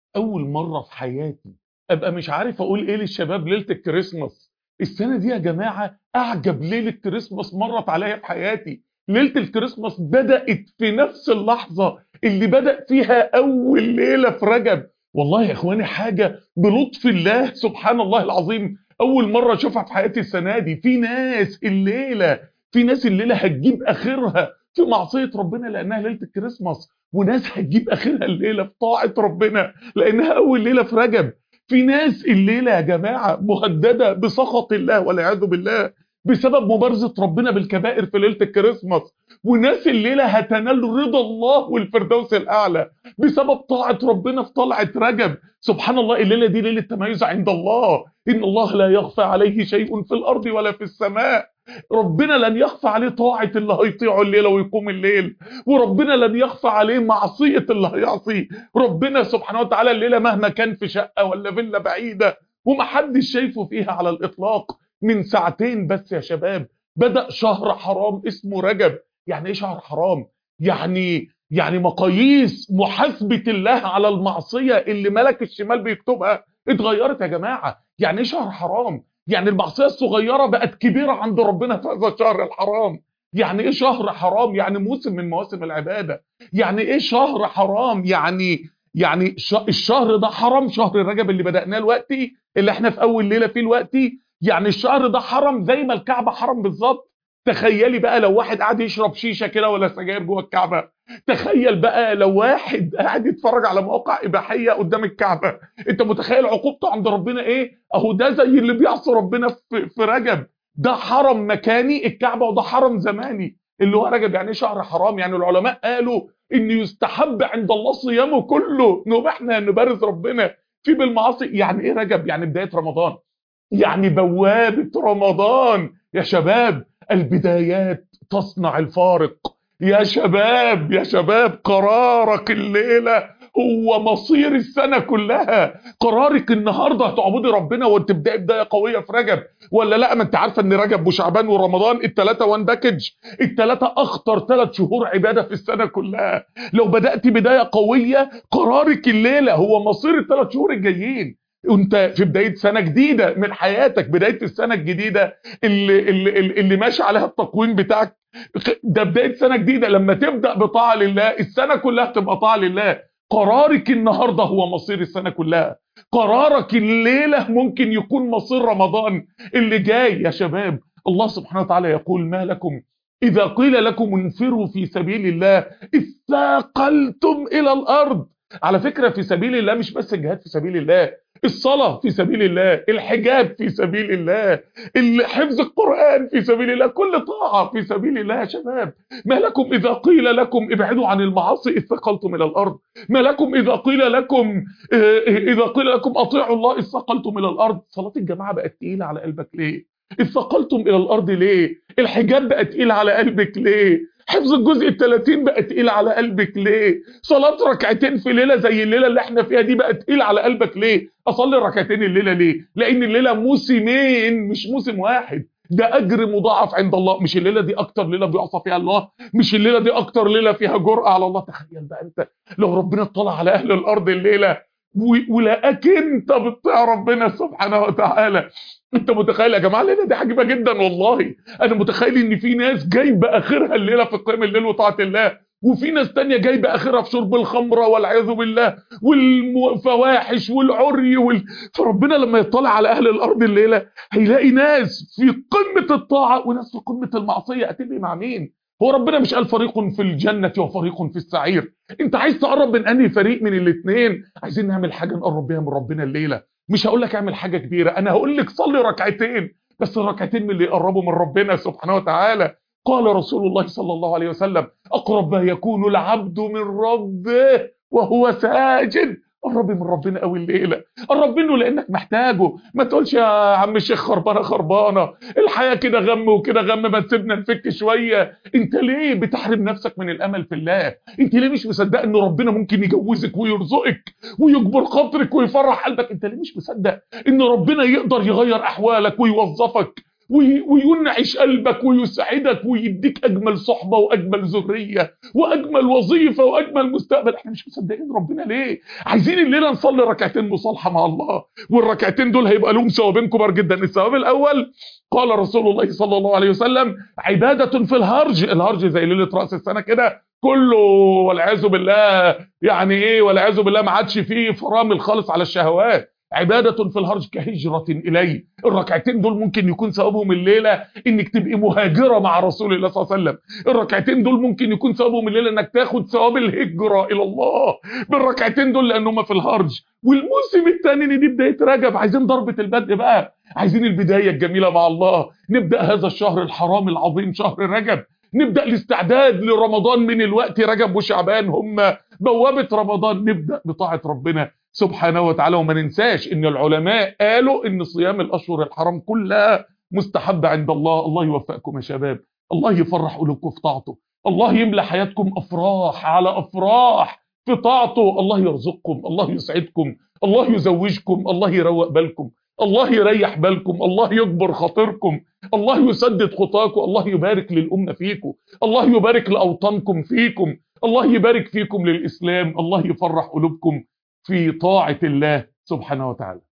اول مره في حياتي ابقى مش عارف اقول ايه للشباب ليله الكريسماس السنه دي يا جماعه اعجب ليله كريسماس مرت عليا في حياتي ليله الكريسماس بدات في نفس اللحظه اللي بدا فيها اول ليله في رجب والله يا اخواني حاجه بلطف الله سبحان الله العظيم اول مره اشوفها في حياتي السنه دي في ناس الليله في ناس الليله هتجيب اخرها في معصيه ربنا لانها ليله الكريسماس وناس هتجيب اخرها الليله في طاعه ربنا لانها اول ليله في رجب في ناس الليله يا جماعه مهدده بسخط الله والعياذ بالله بسبب مبارزه ربنا بالكبائر في ليله الكريسماس وناس الليله هتنال رضا الله والفردوس الاعلى بسبب طاعه ربنا في طلعه رجب سبحان الله الليله دي ليله تميز عند الله ان الله لا يخفى عليه شيء في الارض ولا في السماء ربنا لن يخفى عليه طاعة اللي هيطيعه الليلة ويقوم الليل وربنا لن يخفى عليه معصية اللي هيعصي ربنا سبحانه وتعالى الليلة مهما كان في شقة ولا فيلا بعيدة ومحدش شايفه فيها على الإطلاق من ساعتين بس يا شباب بدأ شهر حرام اسمه رجب يعني ايه شهر حرام يعني يعني مقاييس محاسبة الله على المعصية اللي ملك الشمال بيكتبها اتغيرت يا جماعة يعني ايه شهر حرام يعني المعصية الصغيرة بقت كبيرة عند ربنا في هذا الشهر الحرام يعني ايه شهر حرام يعني موسم من مواسم العبادة يعني ايه شهر حرام يعني يعني الشهر ده حرام شهر رجب اللي بدأناه دلوقتي اللي احنا في اول ليلة فيه دلوقتي يعني الشهر ده حرام زي ما الكعبة حرام بالظبط تخيلي بقى لو واحد قاعد يشرب شيشة كده ولا سجاير جوه الكعبة تخيل بقى لو واحد قاعد يتفرج على مواقع إباحية قدام الكعبة انت متخيل عقوبته عند ربنا ايه اهو ده زي اللي بيعصي ربنا في, في رجب ده حرم مكاني الكعبة وده حرم زماني اللي هو رجب يعني شهر حرام يعني العلماء قالوا ان يستحب عند الله صيامه كله نبقى احنا نبارز ربنا في بالمعاصي يعني ايه رجب يعني بداية رمضان يعني بوابة رمضان يا شباب البدايات تصنع الفارق يا شباب يا شباب قرارك الليلة هو مصير السنة كلها قرارك النهاردة هتعبدي ربنا وانت بداية بداية قوية في رجب ولا لا ما انت عارفة ان رجب وشعبان ورمضان التلاتة وان باكج التلاتة اخطر ثلاث شهور عبادة في السنة كلها لو بدأت بداية قوية قرارك الليلة هو مصير الثلاث شهور الجايين انت في بدايه سنه جديده من حياتك بدايه السنه الجديده اللي اللي, اللي ماشي عليها التقويم بتاعك ده بدايه سنه جديده لما تبدا بطاعه لله السنه كلها تبقى طاعه لله قرارك النهارده هو مصير السنه كلها قرارك الليله ممكن يكون مصير رمضان اللي جاي يا شباب الله سبحانه وتعالى يقول ما لكم اذا قيل لكم انفروا في سبيل الله اثاقلتم الى الارض على فكرة في سبيل الله مش بس الجهاد في سبيل الله الصلاة في سبيل الله الحجاب في سبيل الله حفظ القرآن في سبيل الله كل طاعة في سبيل الله يا شباب ما لكم إذا قيل لكم ابعدوا عن المعاصي اثقلتم إلى الأرض ما لكم إذا قيل لكم إذا قيل لكم أطيعوا الله اثقلتم إلى الأرض صلاة الجماعة بقت تقيلة على قلبك ليه اثقلتم إلى الأرض ليه الحجاب بقى تقيل على قلبك ليه حفظ الجزء الثلاثين بقى تقيل على قلبك ليه صلاة ركعتين في ليلة زي الليلة اللي احنا فيها دي بقى تقيل على قلبك ليه اصلي ركعتين الليلة ليه لان الليلة موسمين مش موسم واحد ده اجر مضاعف عند الله مش الليلة دي اكتر ليلة بيعصى فيها الله مش الليلة دي اكتر ليلة فيها جرأة على الله تخيل بقى انت لو ربنا اطلع على اهل الارض الليلة ولقاك انت بتطيع ربنا سبحانه وتعالى انت متخيل يا جماعه الليله دي عجيبه جدا والله انا متخيل ان في ناس جايبه اخرها الليله في قيام الليل وطاعه الله وفي ناس تانية جايبه اخرها في شرب الخمره والعياذ بالله والفواحش والعري وال... فربنا لما يطلع على اهل الارض الليله هيلاقي ناس في قمه الطاعه وناس في قمه المعصيه هتبقي مع مين هو ربنا مش قال فريق في الجنة وفريق في السعير انت عايز تقرب من انهي فريق من الاثنين عايزين نعمل حاجة نقرب بيها من ربنا الليلة مش هقول لك اعمل حاجة كبيرة انا هقول لك صلي ركعتين بس الركعتين من اللي يقربوا من ربنا سبحانه وتعالى قال رسول الله صلى الله عليه وسلم اقرب ما يكون العبد من ربه وهو ساجد قربي من ربنا قوي الليله قرب منه لانك محتاجه ما تقولش يا عم الشيخ خربانه خربانه الحياه كده غم وكده غم ما تسيبنا نفك شويه انت ليه بتحرم نفسك من الامل في الله انت ليه مش مصدق ان ربنا ممكن يجوزك ويرزقك ويجبر خاطرك ويفرح قلبك انت ليه مش مصدق ان ربنا يقدر يغير احوالك ويوظفك وي- وينعش قلبك ويسعدك ويديك اجمل صحبه واجمل ذريه واجمل وظيفه واجمل مستقبل احنا مش مصدقين ربنا ليه عايزين الليله نصلي ركعتين مصالحه مع الله والركعتين دول هيبقى لهم ثوابين كبار جدا الثواب الاول قال رسول الله صلى الله عليه وسلم عباده في الهرج الهرج زي ليله راس السنه كده كله والعياذ بالله يعني ايه والعياذ بالله ما عادش فيه فرامل خالص على الشهوات عبادة في الهرج كهجرة إلي الركعتين دول ممكن يكون ثوابهم الليلة إنك تبقي مهاجرة مع رسول الله صلى الله عليه وسلم الركعتين دول ممكن يكون ثوابهم الليلة إنك تاخد ثواب الهجرة إلى الله بالركعتين دول لأنهم في الهرج والموسم الثاني إن دي بداية رجب عايزين ضربة البدء بقى عايزين البداية الجميلة مع الله نبدأ هذا الشهر الحرام العظيم شهر رجب نبدأ الاستعداد لرمضان من الوقت رجب وشعبان هم بوابة رمضان نبدأ بطاعة ربنا سبحانه وتعالى وما ننساش ان العلماء قالوا ان صيام الاشهر الحرام كلها مستحبة عند الله الله يوفقكم يا شباب الله يفرح قلوبكم في طاعته الله يملى حياتكم افراح على افراح في طاعته الله يرزقكم الله يسعدكم الله يزوجكم الله يروق بالكم الله يريح بالكم الله يكبر خاطركم الله يسدد خطاكم الله يبارك للأمة فيكم الله يبارك لأوطانكم فيكم الله يبارك فيكم للإسلام الله يفرح قلوبكم في طاعة الله سبحانه وتعالى